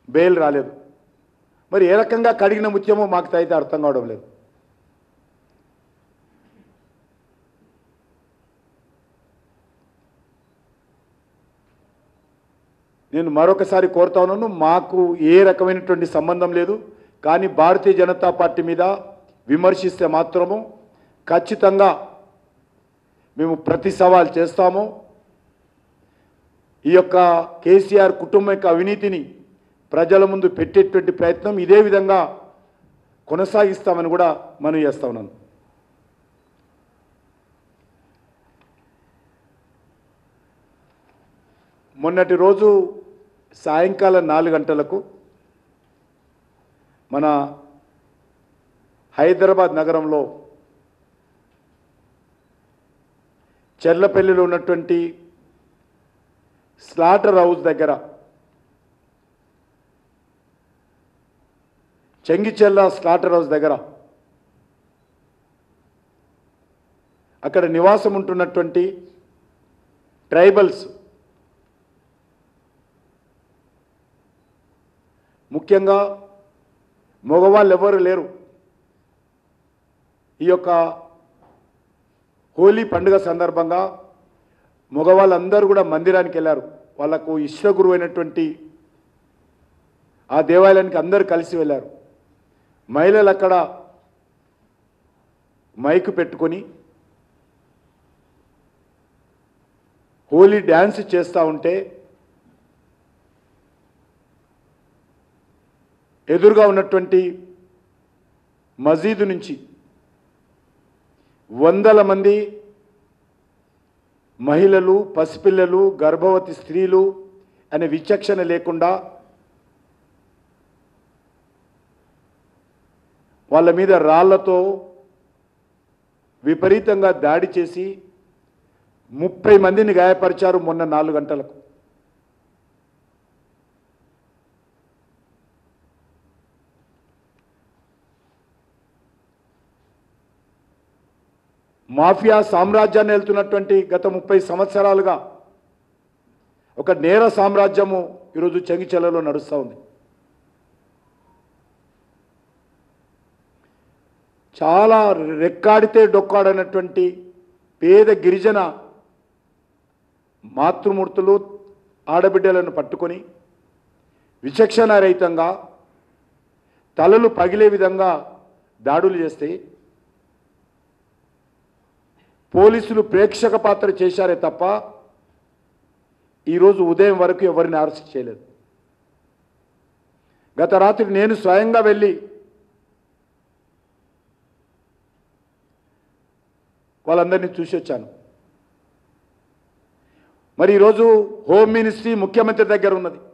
bail రాలేదు మరి ఏ రకంగా కడిగిన ముత్యమో మాకు అయితే అర్థం కావడం లేదు నేను మరొకసారి కోరుతా ఉన్నాను మాకు ఏ రకమైనటువంటి సంబంధం లేదు కానీ భారతీయ జనతా పార్టీ మీద విమర్శిస్తే మాత్రము ఖచ్చితంగా మేము ప్రతి సవాల్ చేస్తాము ఈ యొక్క కేసీఆర్ కుటుంబం యొక్క అవినీతిని ప్రజల ముందు పెట్టేటువంటి ప్రయత్నం ఇదే విధంగా కొనసాగిస్తామని కూడా మనం చేస్తా ఉన్నాను మొన్నటి రోజు సాయంకాలం నాలుగు గంటలకు మన హైదరాబాద్ నగరంలో చెర్లపల్లిలో ఉన్నటువంటి స్లాటర్ హౌస్ దగ్గర చెంగిచెల్ల స్లాటర్ హౌస్ దగ్గర అక్కడ నివాసం ఉంటున్నటువంటి ట్రైబల్స్ ముఖ్యంగా మగవాళ్ళు ఎవరు లేరు ఈ యొక్క హోలీ పండుగ సందర్భంగా మగవాళ్ళందరూ కూడా మందిరానికి వెళ్ళారు వాళ్ళకు ఇష్టగురు అయినటువంటి ఆ దేవాలయానికి అందరూ కలిసి వెళ్ళారు మహిళలు అక్కడ మైకు పెట్టుకొని హోలీ డ్యాన్స్ చేస్తూ ఉంటే ఎదురుగా ఉన్నటువంటి మసీదు నుంచి వందల మంది మహిళలు పసిపిల్లలు గర్భవతి స్త్రీలు అనే విచక్షణ లేకుండా వాళ్ళ మీద రాళ్లతో విపరీతంగా దాడి చేసి ముప్పై మందిని గాయపరిచారు మొన్న నాలుగు గంటలకు మాఫియా సామ్రాజ్యాన్ని వెళ్తున్నటువంటి గత ముప్పై సంవత్సరాలుగా ఒక నేర సామ్రాజ్యము ఈరోజు చెంగిచెలలో నడుస్తూ ఉంది చాలా రెక్కాడితే డొక్కాడనటువంటి పేద గిరిజన మాతృమూర్తులు ఆడబిడ్డలను పట్టుకొని విచక్షణారహితంగా తలలు పగిలే విధంగా దాడులు చేస్తే పోలీసులు ప్రేక్షక పాత్ర చేశారే తప్ప ఈరోజు ఉదయం వరకు ఎవరిని అరెస్ట్ చేయలేదు గత రాత్రి నేను స్వయంగా వెళ్ళి వాళ్ళందరినీ చూసి వచ్చాను మరి ఈరోజు హోమ్ మినిస్ట్రీ ముఖ్యమంత్రి దగ్గర ఉన్నది